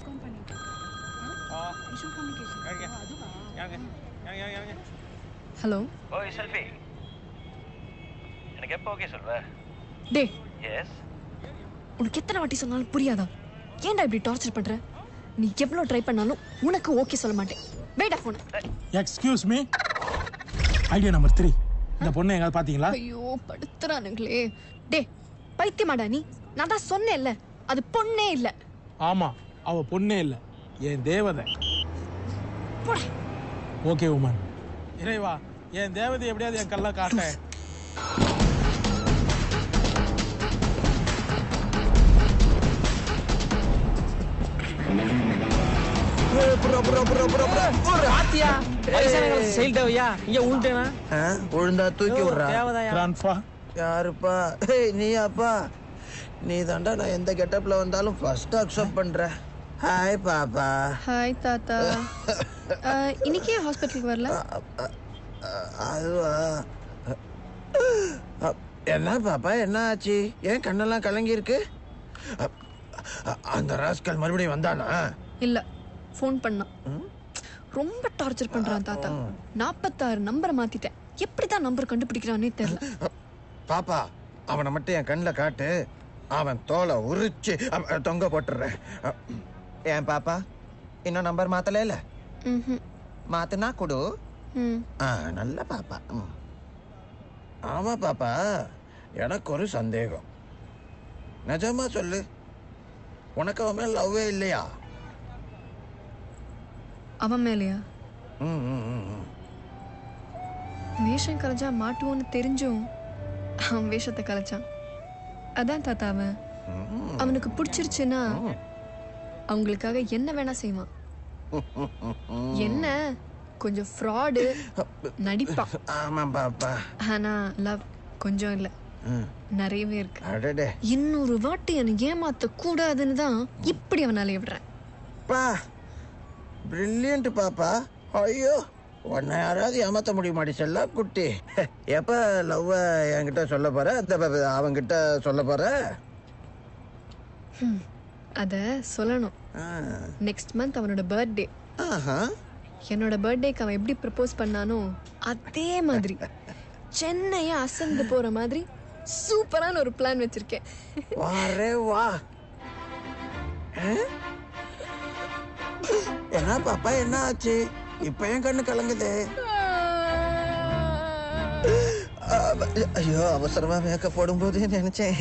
Discount பண்ணிட்டு visual communication அதுவா hello ஓய் செல்ஃபி எனக்கு எப்போ ஓகே சொல்வ டே எஸ் உனக்கு எத்தனை வாட்டி சொன்னாலும் புரியாதா ஏன்டா இப்படி டார்ச்சர் பண்ற நீ எவ்வளோ ட்ரை பண்ணாலும் உனக்கு ஓகே சொல்ல மாட்டேன் wait phone excuse me idea number three இந்த பொண்ணை எங்காவது பாத்தீங்களா ஐயோ படுத்துறானுங்களே டே பைத்தியமாடா நீ நான் தான் சொன்னேன்ல அது பொண்ணே இல்ல ஆமா அவ பொண்ணே இல்ல என் தேவதை ஓகே உமன் இறைவா என் தேவதை எப்படியாவது என் கல்ல காட்ட பாத்தியா வயசான காலத்து செயல் தேவையா இங்க உண்டேனா உழுந்தா தூக்கி விடுறா தேவதாயா கிராண்ட்ஃபா யாருப்பா ஏய் நீயாப்பா நீ தாண்டா நான் எந்த கெட்டப்ல வந்தாலும் ஃபர்ஸ்ட் அக்செப்ட் பண்ற ஹாய் பாப்பா ஹாய் தாத்தா அஹ், இன்னைக்கு ஏன் ஹாஸ்பிட்டலுக்கு வரல அ- அதுவா அ- என்ன பாப்பா என்ன ஆச்சு ஏன் கண்ணெல்லாம் கலங்கி இருக்கு அ- அ- அந்த ராஸ்கல் மறுபடியும் வந்தானா இல்ல ஃபோன் பண்ணான் ரொம்ப டார்ச்சர் பண்றான் தாத்தா நாற்பத்தாறு நம்பரை மாத்திட்டேன் எப்படி தான் நம்பர் கண்டுபிடிக்கிறானே தெரியல பாப்பா அவனை மட்டும் என் கண்ணில் காட்டு அவன் தோலை உரிச்சு அ- தொங்க போட்டுறேன் அ- ஏன் பாப்பா இன்னும் நம்பர் மாத்தல இல்ல ம்ஹும். மாத்துனா கொடு ம் ஆ நல்ல பாப்பா ம். ஆமா பாப்பா எனக்கு ஒரு சந்தேகம் நிஜமா சொல்லு உனக்கு அவன் மேல லவ்வே இல்லையா அவன் மேலையா ம், ம், ம், ம். வேஷம் கலைச்சா மாட்டுவோன்னு தெரிஞ்சும் அவன் வேஷத்தை கலைச்சான் அதான் தாத்தா அவன் ம். அவனுக்கு பிடிச்சிருச்சுன்னா அவங்களுக்காக என்ன வேணா செய்வான் என்ன கொஞ்சம் ஃப்ராடு நடிப்பான் ஆமா பாப்பா ஆனா லவ் கொஞ்சம் இல்ல ம். நிறையவே இருக்கு அடடே இன்னொரு வாட்டி என்னை ஏமாத்த கூடாதுன்னு தான் இப்படி அவனால விடுறேன் பா பிரில்லியன்ட் பாப்பா ஐயோ உன்னை யாராவது ஏமாத்த முடியுமாடி செல்லா குட்டி எப்ப லவ்வ என்கிட்ட சொல்ல போற அந்த ப- அவன்கிட்ட சொல்ல போற அத சொல்லணும் ஆ. நெக்ஸ்ட் மந்த் அவனோட பர்த்டே ஆஹா. என்னோட பர்த்டேக்கு அவன் எப்படி ப்ரப்போஸ் பண்ணானோ அதே மாதிரி சென்னையை அசந்து போற மாதிரி சூப்பரான ஒரு பிளான் வச்சிருக்கேன் வாரே வா ஆ? என்ன பாப்பா என்ன ஆச்சு இப்ப என் கண்ணு கலங்குது ஆ, ஐயோ அவசரமா மேக்கப் போடும்போது நினைச்சேன்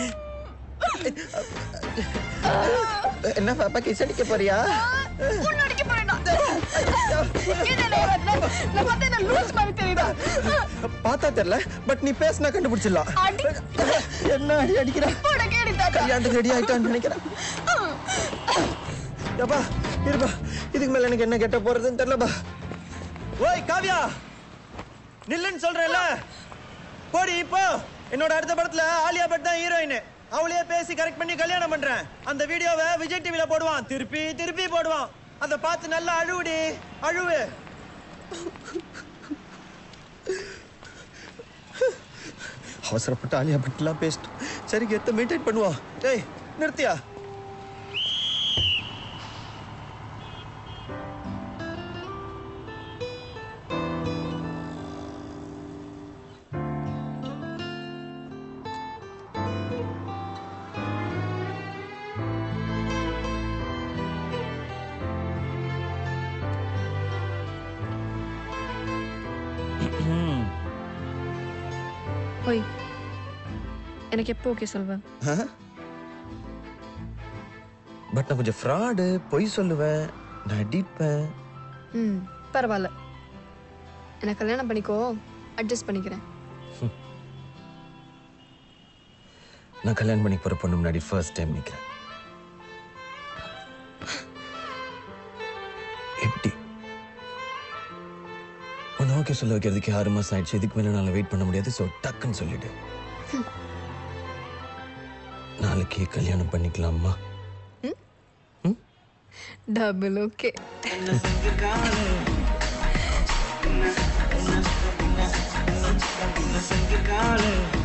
என்ன பாப்பா கிஸ் அடிக்க போறியா பார்த்தா தெரியல பட் நீ பேசினா கண்டுபிடிச்சிடலாம் என்ன அடி அடிக்கிற கல்யாணத்துக்கு ரெடி ஆயிட்டான்னு நினைக்கிறேன் ஏப்பா இருப்பா இதுக்கு மேல எனக்கு என்ன கெட்ட போறதுன்னு தெரியலப்பா ஓய் காவியா நில்லுன்னு சொல்றேன்ல போடி இப்போ என்னோட அடுத்த படத்துல ஆலியா பட் தான் ஹீரோயின் அவளையே பேசி கரெக்ட் பண்ணி கல்யாணம் பண்றேன் அந்த வீடியோவை விஜய் டிவில போடுவான் திருப்பி திருப்பி போடுவான் அதை பார்த்து நல்லா அழுவுடி அழுவு அவசரப்பட்டு ஆலியா பட்லாம் பேசிட்டோம் சரி கெத்த மெயின்டைன் பண்ணுவா டேய் நிறுத்தியா ஓய் எனக்கு எப்போ ஓகே சொல்வேன் பட் நான் கொஞ்சம் ஃப்ராடு பொய் சொல்லுவேன் நடிப்பேன் ம் பரவாயில்ல என்ன கல்யாணம் பண்ணிக்கோ அட்ஜஸ்ட் பண்ணிக்கிறேன் நான் கல்யாணம் பண்ணி போற பொண்ணு முன்னாடி ஃபர்ஸ்ட் டைம் நிக்கிறேன் எப்படி உன்னை ஓகே சொல்ல வைக்கிறதுக்கு ஆறு மாசம் ஆயிடுச்சு இதுக்கு மேல என்னால வெயிட் பண்ண முடியாது ஸோ டக்குன்னு சொல்லிடு நாளைக்கு கல்யாணம் பண்ணிக்கலாமா டபுள் ஓகே காலே